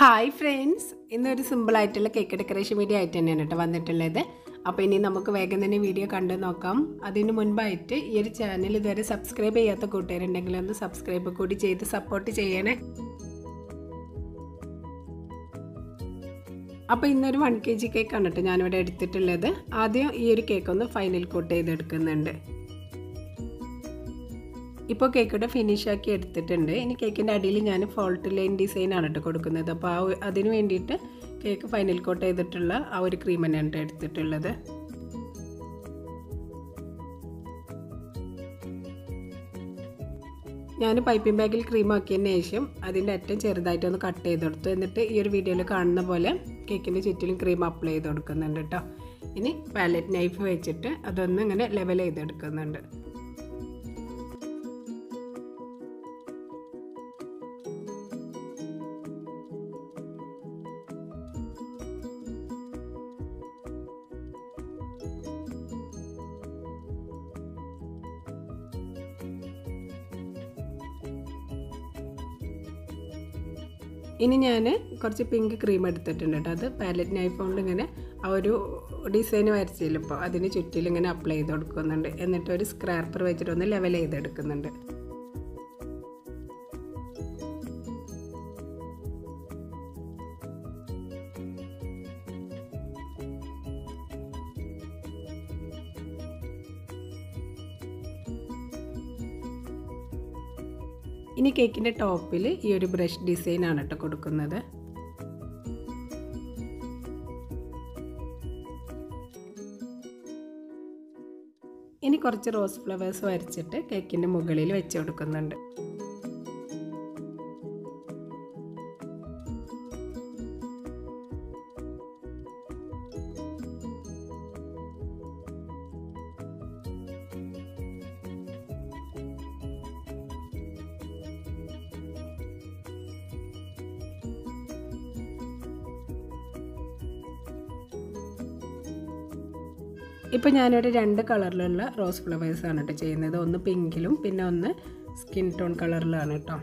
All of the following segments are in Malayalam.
ഹായ് ഫ്രണ്ട്സ് ഇന്നൊരു സിമ്പിളായിട്ടുള്ള കേക്ക് ഡെക്കറേഷൻ വീഡിയോ ആയിട്ട് തന്നെയാണ് കേട്ടോ വന്നിട്ടുള്ളത് അപ്പോൾ ഇനി നമുക്ക് വേഗം തന്നെ വീഡിയോ കണ്ടു നോക്കാം അതിന് മുൻപായിട്ട് ഈ ഒരു ചാനൽ ഇതുവരെ സബ്സ്ക്രൈബ് ചെയ്യാത്ത കൂട്ടുകാരുണ്ടെങ്കിൽ ഒന്ന് സബ്സ്ക്രൈബ് കൂടി ചെയ്ത് സപ്പോർട്ട് ചെയ്യണേ അപ്പോൾ ഇന്നൊരു വൺ കെ ജി കേക്കാണ് കേട്ടോ ഞാനിവിടെ എടുത്തിട്ടുള്ളത് ആദ്യം ഈ ഒരു കേക്ക് ഒന്ന് ഫൈനൽ കോട്ട് ചെയ്തെടുക്കുന്നുണ്ട് ഇപ്പോൾ കേക്കിവിടെ ഫിനിഷ് ആക്കി എടുത്തിട്ടുണ്ട് ഇനി കേക്കിൻ്റെ അടിയിൽ ഞാൻ ഫോൾട്ട് ലൈൻ ഡിസൈനാണ് കേട്ടോ കൊടുക്കുന്നത് അപ്പോൾ ആ അതിന് വേണ്ടിയിട്ട് കേക്ക് ഫൈനൽ കോട്ട് ചെയ്തിട്ടുള്ള ആ ഒരു ക്രീം തന്നെയാണ് കേട്ടോ എടുത്തിട്ടുള്ളത് ഞാൻ പൈപ്പിംഗ് ബാഗിൽ ക്രീം ആക്കിയതിന് ശേഷം അതിൻ്റെ അറ്റം ചെറുതായിട്ടൊന്ന് കട്ട് ചെയ്ത് കൊടുത്തു എന്നിട്ട് ഈ ഒരു വീഡിയോയിൽ കാണുന്ന പോലെ കേക്കിൻ്റെ ചുറ്റിലും ക്രീം അപ്ലൈ ചെയ്ത് കൊടുക്കുന്നുണ്ട് കേട്ടോ ഇനി പാലറ്റ് നൈഫ് വെച്ചിട്ട് അതൊന്ന് ഇങ്ങനെ ലെവൽ ചെയ്തെടുക്കുന്നുണ്ട് ഇനി ഞാൻ കുറച്ച് പിങ്ക് ക്രീം എടുത്തിട്ടുണ്ട് കേട്ടോ അത് പാലറ്റ് നൈഫ് കൊണ്ട് ഇങ്ങനെ ആ ഒരു ഡിസൈൻ വരച്ചില്ല ഇപ്പോൾ അതിന് ചുറ്റിലും ഇങ്ങനെ അപ്ലൈ ചെയ്ത് കൊടുക്കുന്നുണ്ട് എന്നിട്ട് ഒരു സ്ക്രാപ്പർ വെച്ചിട്ട് ഒന്ന് ലെവൽ ചെയ്തെടുക്കുന്നുണ്ട് ഇനി കേക്കിൻ്റെ ടോപ്പിൽ ഈ ഒരു ബ്രഷ് ഡിസൈനാണ് കേട്ടോ കൊടുക്കുന്നത് ഇനി കുറച്ച് റോസ് ഫ്ലവേഴ്സ് വരച്ചിട്ട് കേക്കിൻ്റെ മുകളിൽ വെച്ച് കൊടുക്കുന്നുണ്ട് ഇപ്പോൾ ഞാനിവിടെ രണ്ട് കളറിലുള്ള റോസ് ഫ്ലവേഴ്സാണ് കേട്ടോ ചെയ്യുന്നത് ഒന്ന് പിങ്കിലും പിന്നെ ഒന്ന് സ്കിൻ ടോൺ കളറിലാണ് കേട്ടോ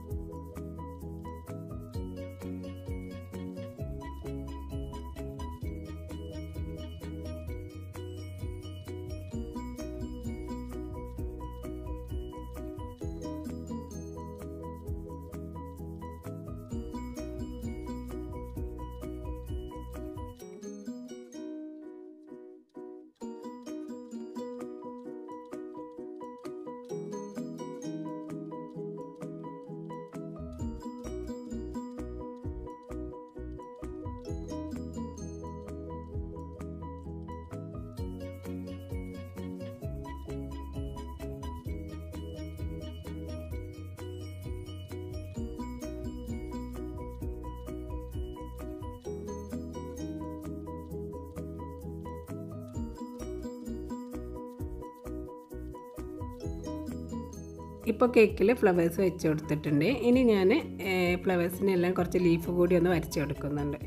ഇപ്പോൾ കേക്കിൽ ഫ്ലവേഴ്സ് വെച്ച് കൊടുത്തിട്ടുണ്ട് ഇനി ഞാൻ ഫ്ലവേഴ്സിനെല്ലാം കുറച്ച് ലീഫ് കൂടി ഒന്ന് വരച്ച് കൊടുക്കുന്നുണ്ട്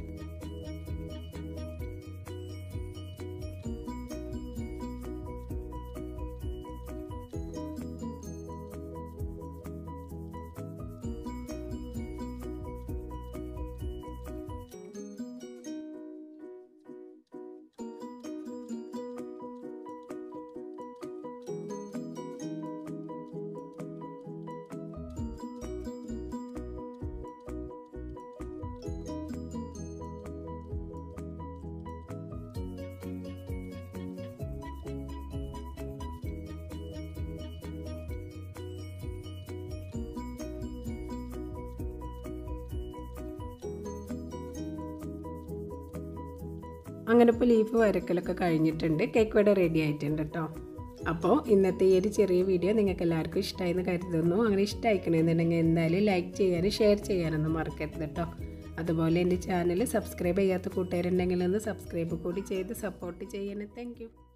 അങ്ങനെ ഇപ്പോൾ ലീഫ് വരക്കലൊക്കെ കഴിഞ്ഞിട്ടുണ്ട് കേക്ക് ഇവിടെ റെഡി ആയിട്ടുണ്ട് കേട്ടോ അപ്പോൾ ഇന്നത്തെ ഈ ഒരു ചെറിയ വീഡിയോ നിങ്ങൾക്ക് എല്ലാവർക്കും ഇഷ്ടമായെന്ന് കരുതുന്നു അങ്ങനെ ഇഷ്ടമായിക്കണമെന്നുണ്ടെങ്കിൽ എന്തായാലും ലൈക്ക് ചെയ്യാനും ഷെയർ ചെയ്യാനൊന്നും മറക്കരുത് കേട്ടോ അതുപോലെ എൻ്റെ ചാനൽ സബ്സ്ക്രൈബ് ചെയ്യാത്ത കൂട്ടുകാരുണ്ടെങ്കിൽ ഒന്ന് സബ്സ്ക്രൈബ് കൂടി ചെയ്ത് സപ്പോർട്ട് ചെയ്യണേ താങ്ക്